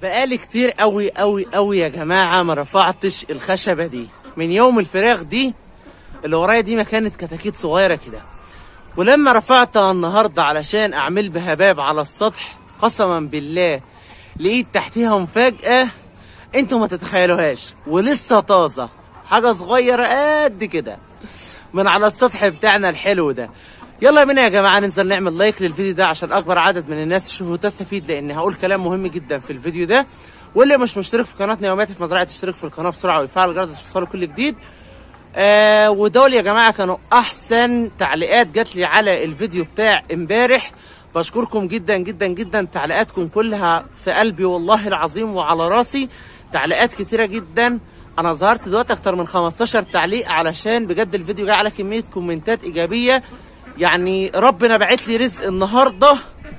بقالي كتير قوي قوي قوي يا جماعة ما رفعتش الخشبة دي من يوم الفراخ دي اللي ورايا دي ما كانت كتاكيت صغيرة كده ولما رفعتها النهاردة علشان أعمل بها باب على السطح قسما بالله لقيت تحتيها مفاجأة انتوا ما تتخيلوهاش ولسه طازة حاجة صغيرة قد كده من على السطح بتاعنا الحلو ده يلا بينا يا جماعه ننزل نعمل لايك للفيديو ده عشان اكبر عدد من الناس تشوفه وتستفيد لان هقول كلام مهم جدا في الفيديو ده واللي مش مشترك في قناتنا يومياتي في مزرعه اشترك في القناه بسرعه ويفعل الجرس عشان يوصله كل جديد آه ودول يا جماعه كانوا احسن تعليقات جات لي على الفيديو بتاع امبارح بشكركم جدا جدا جدا تعليقاتكم كلها في قلبي والله العظيم وعلى راسي تعليقات كتيره جدا انا ظهرت دلوقتي اكتر من 15 تعليق علشان بجد الفيديو جاي على كميه كومنتات ايجابيه يعني ربنا بعت لي رزق النهارده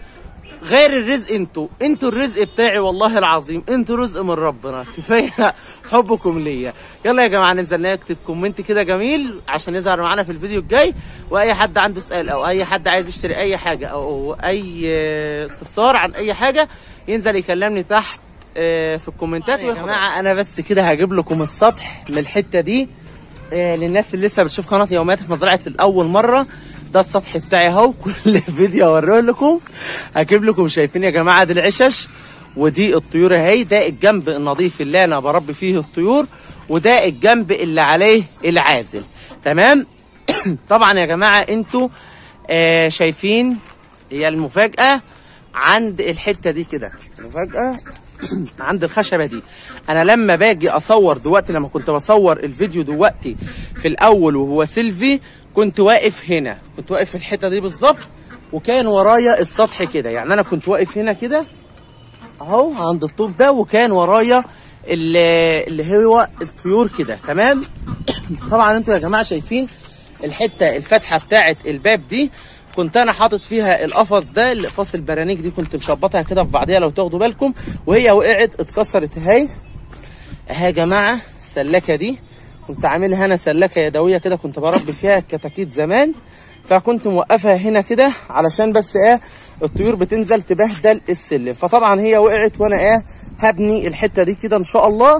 غير الرزق انتوا انتوا الرزق بتاعي والله العظيم انتوا رزق من ربنا كفايه حبكم ليا يلا يا جماعه ننزل نكتب كومنت كده جميل عشان يظهر معانا في الفيديو الجاي واي حد عنده سؤال او اي حد عايز يشتري اي حاجه او اي استفسار عن اي حاجه ينزل يكلمني تحت آه، في الكومنتات يا جماعه انا بس كده هجيب لكم السطح من الحته دي آه، للناس اللي لسه بتشوف قناه يوميات في مزرعه الاول مره ده السطح بتاعي اهو كل فيديو اوريه لكم هجيب لكم شايفين يا جماعه دي العشش ودي الطيور اهي ده الجنب النظيف اللي انا بربي فيه الطيور وده الجنب اللي عليه العازل تمام طبعا يا جماعه انتوا آه شايفين هي المفاجاه عند الحته دي كده المفاجاه عند الخشبه دي انا لما باجي اصور دلوقتي لما كنت بصور الفيديو دلوقتي في الاول وهو سيلفي كنت واقف هنا كنت واقف في الحته دي بالظبط وكان ورايا السطح كده يعني انا كنت واقف هنا كده اهو عند الطوب ده وكان ورايا اللي, اللي هو الطيور كده تمام طبعا انتوا يا جماعه شايفين الحته الفتحه بتاعه الباب دي كنت انا حاطط فيها القفص ده الاقفاص البرانيك دي كنت مشبطها كده في بعضيها لو تاخدوا بالكم وهي وقعت اتكسرت اهي اهي يا جماعه السلكه دي كنت عاملها انا سلكه يدويه كده كنت بربي فيها كتاكيت زمان فكنت موقفها هنا كده علشان بس ايه الطيور بتنزل تبهدل السلم فطبعا هي وقعت وانا ايه هبني الحته دي كده ان شاء الله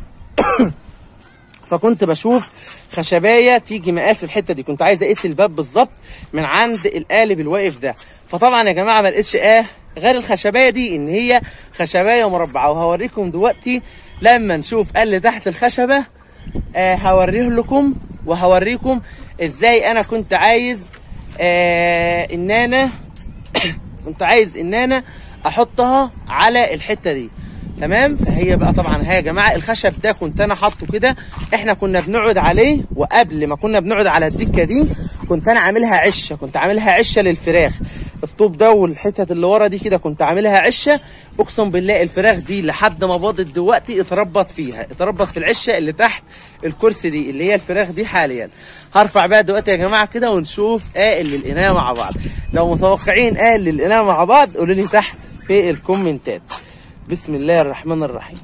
فكنت بشوف خشبايه تيجي مقاس الحته دي كنت عايز اقيس الباب بالظبط من عند القالب الواقف ده فطبعا يا جماعه ما لقيتش ايه غير الخشبايه دي ان هي خشبايه مربعه وهوريكم دلوقتي لما نشوف اللي تحت الخشبه آه هوريه لكم وهوريكم ازاي انا كنت عايز آه ان انا كنت عايز ان انا احطها على الحته دي تمام فهي بقى طبعا هي يا جماعه الخشب ده كنت انا حاطه كده احنا كنا بنقعد عليه وقبل ما كنا بنقعد على الدكه دي كنت انا عاملها عشه كنت عاملها عشه للفراخ الطوب ده والحتت اللي ورا دي كده كنت عاملها عشه اقسم بالله الفراخ دي لحد ما باضت دلوقتي اتربط فيها اتربط في العشه اللي تحت الكرسي دي اللي هي الفراخ دي حاليا هرفع بقى دلوقتي يا جماعه كده ونشوف ايه اللي لقيناه مع بعض لو متوقعين ايه اللي لقيناه مع بعض قولوا لي تحت في الكومنتات بسم الله الرحمن الرحيم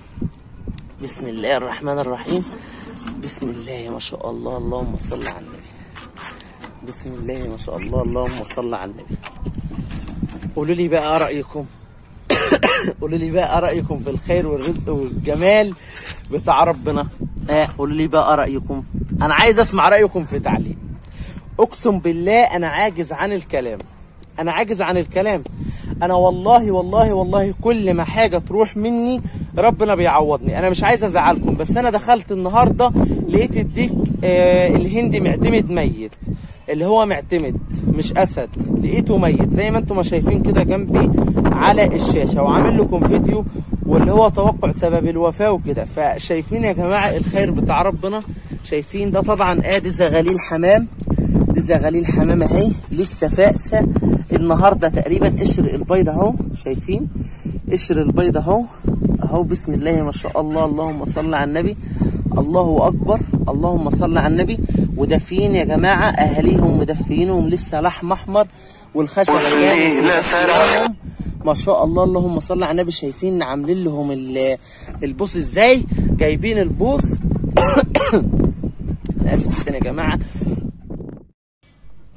بسم الله الرحمن الرحيم بسم الله ما شاء الله اللهم صل على النبي بسم الله ما شاء الله اللهم صل على النبي قولوا لي بقى رأيكم قولوا لي بقى رأيكم في الخير والرزق والجمال بتاع ربنا آه قولوا لي بقى رأيكم أنا عايز أسمع رأيكم في تعليق أقسم بالله أنا عاجز عن الكلام أنا عاجز عن الكلام انا والله والله والله كل ما حاجه تروح مني ربنا بيعوضني انا مش عايز ازعلكم بس انا دخلت النهارده لقيت الديك آه الهندي معتمد ميت اللي هو معتمد مش اسد لقيته ميت زي ما انتم ما شايفين كده جنبي على الشاشه وعامل لكم فيديو واللي هو توقع سبب الوفاه وكده فشايفين يا جماعه الخير بتاع ربنا شايفين ده طبعا ادي زغاليل حمام دي زغاليل حمام اهي لسه فاقسه النهارده تقريبا قشر البيض اهو شايفين قشر البيض اهو اهو بسم الله ما شاء الله اللهم صل على النبي الله اكبر اللهم صل على النبي ودافين يا جماعه اهاليهم مدفينهم لسه لحم احمر والخشب جاهم ما شاء الله اللهم صل على النبي شايفين عاملين لهم البوص ازاي جايبين البوص انا اسف جدا يا جماعه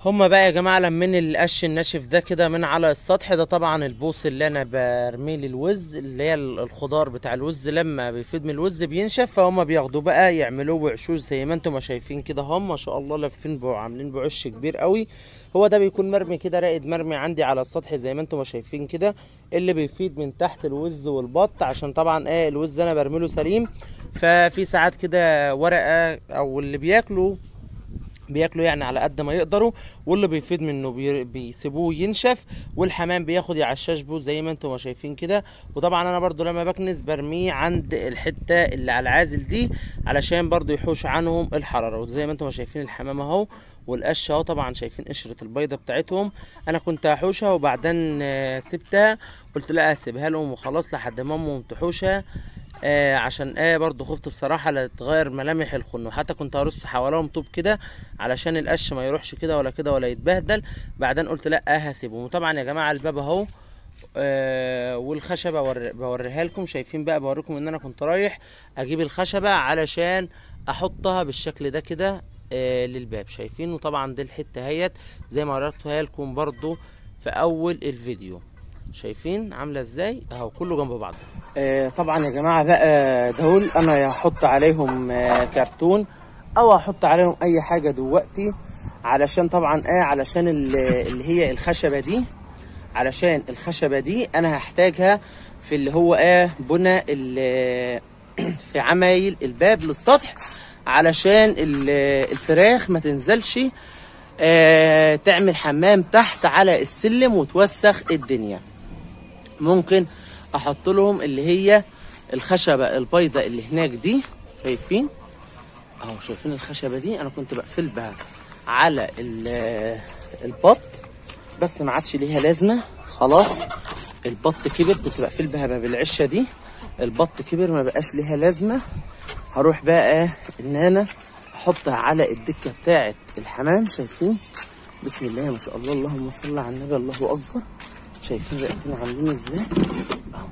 هما بقى يا جماعة لمين القش الناشف ده كده من على السطح ده طبعا البوص اللي انا برميه للوز اللي هي الخضار بتاع الوز لما بيفيد من الوز بينشف فهم بياخدوه بقى يعملوه بعشوش زي ما انتم ما شايفين كده هم ما شاء الله لافين بقوا عاملين بعش كبير قوي هو ده بيكون مرمي كده راقد مرمي عندي على السطح زي ما انتم ما شايفين كده اللي بيفيد من تحت الوز والبط عشان طبعا ايه الوز انا برميله سليم ففي ساعات كده ورقة او اللي بياكلوا بياكلوا يعني على قد ما يقدروا واللي بيفيد منه بي- بيسيبوه ينشف والحمام بياخد يعشش بيه زي ما انتم ما شايفين كده وطبعا انا برضو لما بكنس برميه عند الحته اللي على العازل دي علشان برضو يحوش عنهم الحراره وزي ما انتم ما شايفين الحمام اهو والقش اهو طبعا شايفين قشره البيضه بتاعتهم انا كنت هحوشها وبعدين آه، سبتها قلت لا اسيبها لهم وخلاص لحد ما امهم تحوشها آه عشان ايه برضو خفت بصراحة لا تغير ملامح الخن وحتى كنت هرص حواليهم طوب كده علشان القش ما يروحش كده ولا كده ولا يتبهدل بعدين قلت لا آه هسيبهم وطبعا يا جماعة الباب اهو آه والخشبة ور- بوريها لكم شايفين بقى بوريكم ان انا كنت رايح اجيب الخشبة علشان احطها بالشكل ده كده آه للباب شايفين وطبعا دي الحتة اهيت زي ما وريتها لكم برضو في اول الفيديو شايفين عامله ازاي اهو كله جنب بعضه آه طبعا يا جماعه بقى دول انا يا هحط عليهم آه كرتون او هحط عليهم اي حاجه دلوقتي علشان طبعا ايه علشان ال- اللي هي الخشبه دي علشان الخشبه دي انا هحتاجها في اللي هو ايه بنى ال- في عمايل الباب للسطح علشان ال- الفراخ ما تنزلش آه تعمل حمام تحت على السلم وتوسخ الدنيا ممكن احط لهم اللي هي الخشبه البيضاء اللي هناك دي شايفين اهو شايفين الخشبه دي انا كنت بقفل بها على ال- البط بس ما عادش ليها لازمه خلاص البط كبر كنت بقفل بها باب العشه دي البط كبر ما بقاش ليها لازمه هروح بقى ان انا احطها على الدكه بتاعه الحمام شايفين بسم الله ما شاء الله اللهم صل على النبي الله اكبر شايفين رقتنا عاملين ازاي أهو.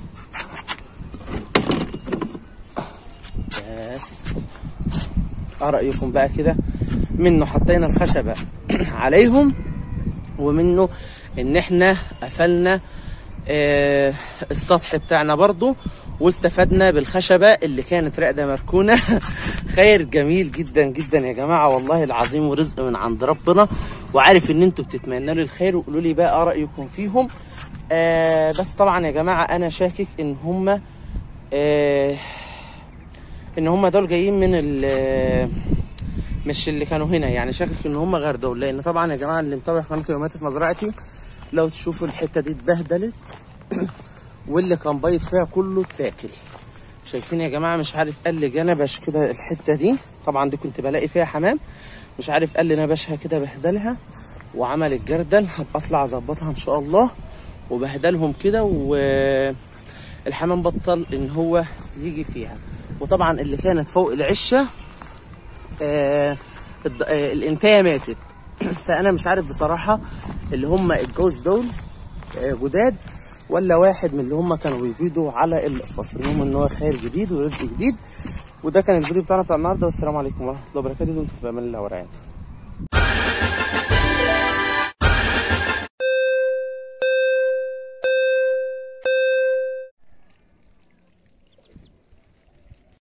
بس ايه رايكم بقى كده منه حطينا الخشبه عليهم ومنه ان احنا قفلنا آه السطح بتاعنا برضو واستفدنا بالخشبة اللي كانت راقدة مركونة خير جميل جدا جدا يا جماعة والله العظيم ورزق من عند ربنا وعارف ان انتوا بتتمنوا لي الخير وقولوا لي بقى رأيكم فيهم آه بس طبعا يا جماعة انا شاكك ان هم آه ان هم دول جايين من ال مش اللي كانوا هنا يعني شاكك ان هم غير دول لان طبعا يا جماعه اللي متابع قناه يومياتي في مزرعتي لو تشوفوا الحته دي اتبهدلت واللي كان بايت فيها كله اتاكل شايفين يا جماعه مش عارف قال لي جنبش كده الحته دي طبعا دي كنت بلاقي فيها حمام مش عارف قال لي نبشها كده بهدلها وعمل الجردل هبقى اطلع اظبطها ان شاء الله وبهدلهم كده والحمام بطل ان هو يجي فيها وطبعا اللي كانت فوق العشه آه الد- آه الانتايه ماتت فانا مش عارف بصراحه اللي هم الجوز دول آه جداد ولا واحد من اللي هم كانوا بيبيضوا على القفص المهم ان هو خير جديد ورزق جديد وده كان الفيديو بتاعنا بتاع النهارده والسلام عليكم ورحمه الله وبركاته دمتم في امان الله ورعايته